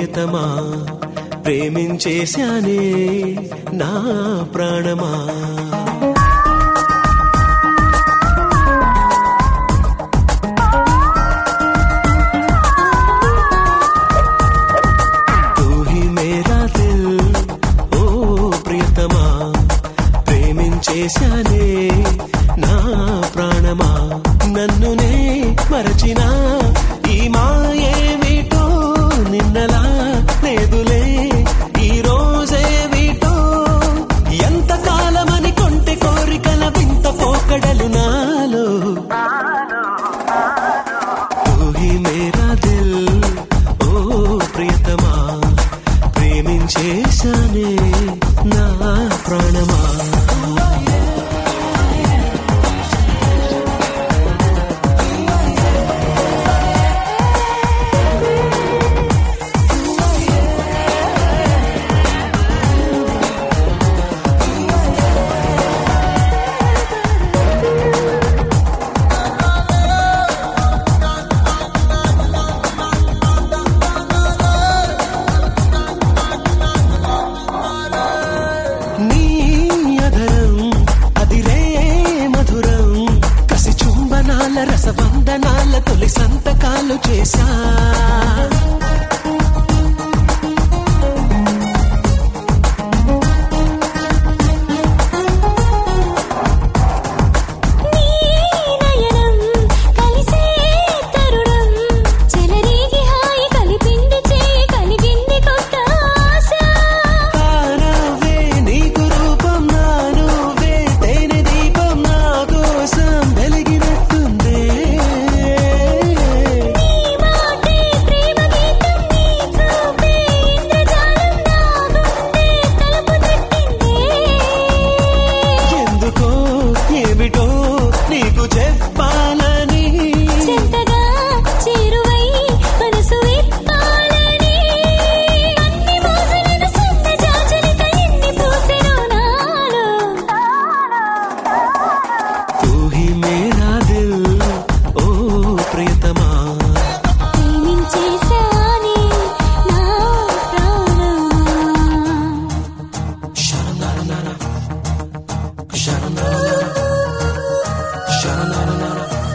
ప్రియతమా ప్రేమించేశానే నా ప్రాణమా तू ही मेरा दिल ఓ ప్రియతమా ప్రేమించేశానే నా ప్రాణమా నన్నునే మరచిన ఈ మాయేమిటో నిన్నలా లేదులే ఈ రోజేమిటో ఎంత కాలమని కొంటె కోరికల వింత పోకడలు నాలో तू ही मेरा दिल ఓ ప్రియతమా ప్రేమించేశానే నా ప్రాణమా నీ అధరం అదిరే మధురం కసి చుంబనాల రసవందనాల తొలి సంతకాలు చేశా నీ నయనం కలిసే తరుణం చెలరేగి హాయి కలిపింది చే కలిగింది కొత్త ఆశ తానవే నీకు రూపం నానువే తేనె దీపం నా కోసం వెలిగినట్టుందే నీ మాటే ప్రేమ గీతం నీ చూపే ఇంద్రజాలం నా గుండె తలుపు తట్టిందే ఎందుకో ఏమిటో నీకు చెప్పాలని చెంతగా చేరువై మనసు విప్పాలని అన్ని మోసలను సొంత జాజలిత ఎన్ని పూసెను నాలో तू ही मेरा दिल ఓ ప్రియతమా ప్రేమించేశాని నా ప్రాణమా శరణాలనారా శరణాలనారా శరణాలనారా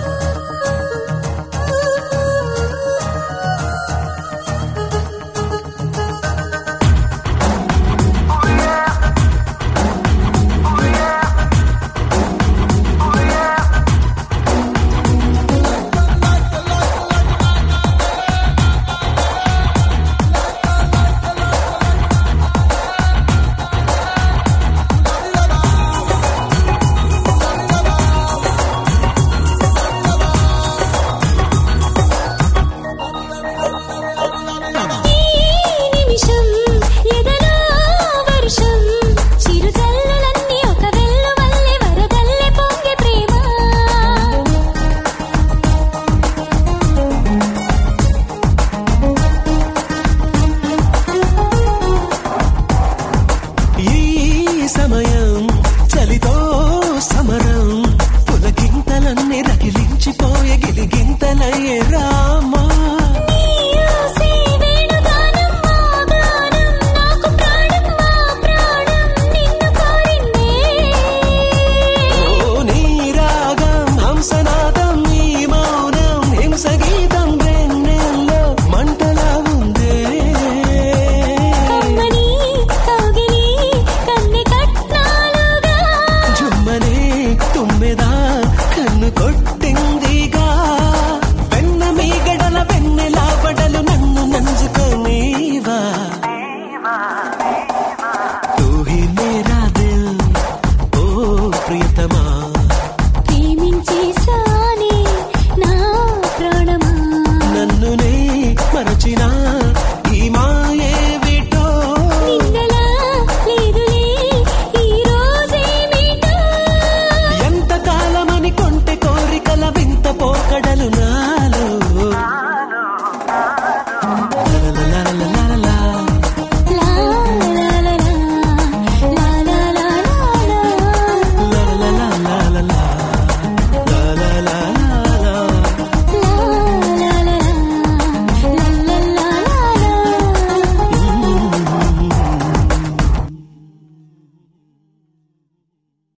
ఈ నిమిషం ఎదలో వర్షం చిరుజల్లులన్నీ ఒక వెల్లువల్లే వరదల్లే పొంగే ప్రేమ ఈ సమయం చలితో సమరం పులకింతలన్నీ రగిలించిపోయే గిలిగింతలయ్యేరా